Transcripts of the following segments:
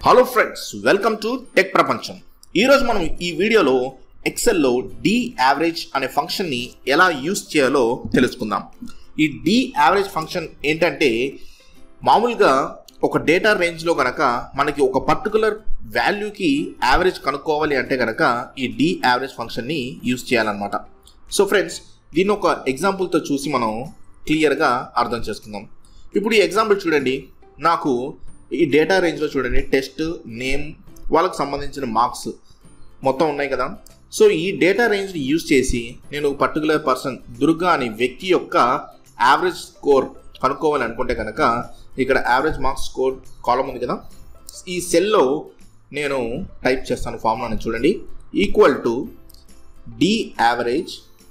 hello friends welcome to tech ప్రపంచం ఈరోజు మనం ఈ వీడియోలో ఎక్సెల్లో డి యావరేజ్ అనే ఫంక్షన్ని ఎలా యూస్ చేయాలో తెలుసుకుందాం ఈ డి యావరేజ్ ఫంక్షన్ ఏంటంటే మామూలుగా ఒక డేటా రేంజ్లో గనక మనకి ఒక పర్టికులర్ వాల్యూకి యావరేజ్ కనుక్కోవాలి అంటే గనక ఈ డి యావరేజ్ ఫంక్షన్ని యూస్ చేయాలన్నమాట సో ఫ్రెండ్స్ దీన్ని ఒక ఎగ్జాంపుల్తో చూసి మనం క్లియర్గా అర్థం చేసుకుందాం ఇప్పుడు ఈ ఎగ్జాంపుల్ చూడండి నాకు ఈ డేటా రేంజ్లో చూడండి టెస్ట్ నేమ్ వాళ్ళకి సంబంధించిన మార్క్స్ మొత్తం ఉన్నాయి కదా సో ఈ డేటా రేంజ్ని యూజ్ చేసి నేను పర్టికులర్ పర్సన్ దుర్గా అనే వ్యక్తి యొక్క యావరేజ్ స్కోర్ కనుక్కోవాలి అనుకుంటే కనుక ఇక్కడ యావరేజ్ మార్క్స్ స్కోర్ కాలం ఉంది కదా ఈ సెల్లో నేను టైప్ చేస్తాను ఫార్ములాని చూడండి equal to D average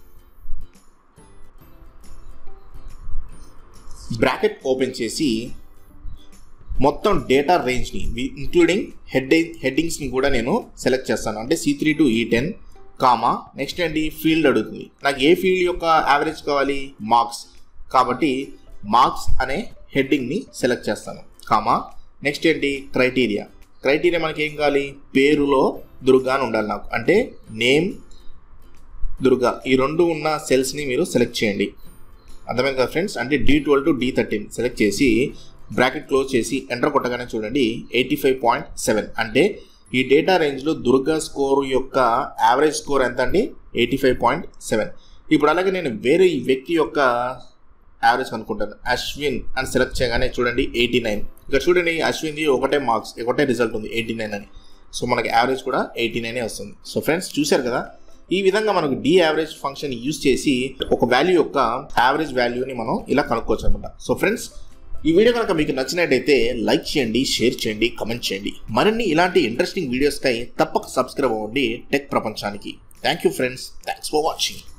bracket open చేసి మొత్తం డేటా రేంజ్ని ఇంక్లూడింగ్ హెడ్ హెడ్డింగ్స్ని కూడా నేను సెలెక్ట్ చేస్తాను అంటే C three to E ten comma next ఏంటి ఫీల్డ్ అడుగుతుంది నాకు ఏ ఫీల్డ్ యొక్క యావరేజ్ కావాలి మార్క్స్ కాబట్టి మార్క్స్ అనే హెడ్డింగ్ని సెలెక్ట్ చేస్తాను కామా నెక్స్ట్ ఏంటి క్రైటీరియా క్రైటీరియా మనకి ఏం కావాలి పేరులో దుర్గా అని ఉండాలి నాకు అంటే నేమ్ దుర్గా ఈ రెండు ఉన్న సెల్స్ని మీరు సెలెక్ట్ చేయండి అర్థమైంది కదా ఫ్రెండ్స్ అంటే D twelve to D thirteen select చేసి బ్రాకెట్ క్లోజ్ చేసి ఎంటర్ కొట్టగానే చూడండి ఎయిటీ ఫైవ్ పాయింట్ సెవెన్ అంటే ఈ డేటా రేంజ్లో దుర్గా స్కోర్ యొక్క యావరేజ్ స్కోర్ ఎంత అండి ఎయిటీ ఫైవ్ పాయింట్ సెవెన్ ఇప్పుడు అలాగే నేను వేరే ఈ వ్యక్తి యొక్క యావరేజ్ అనుకుంటాను అశ్విన్ అని సెలెక్ట్ చేయగానే చూడండి ఎయిటీ నైన్ ఇక్కడ చూడండి అశ్విన్ది ఒకటే మార్క్స్ ఒకటే రిజల్ట్ ఉంది ఎయిటీ నైన్ అని సో మనకి యావరేజ్ కూడా ఎయిటీ నైనే వస్తుంది సో ఫ్రెండ్స్ చూశారు కదా ఈ విధంగా మనకు డి యావరేజ్ ఫంక్షన్ యూజ్ చేసి ఒక వాల్యూ యొక్క యావరేజ్ వాల్యూని మనం ఇలా కనుక్కోవచ్చు అనమాట సో ఫ్రెండ్స్ ఈ వీడియో కనుక మీకు నచ్చినట్టయితే లైక్ చేయండి షేర్ చేయండి కమెంట్ చేయండి మరిన్ని ఇలాంటి ఇంట్రెస్టింగ్ వీడియోస్కై తప్పక సబ్స్క్రైబ్ అవ్వండి టెక్ ప్రపంచానికి thank you friends thanks for watching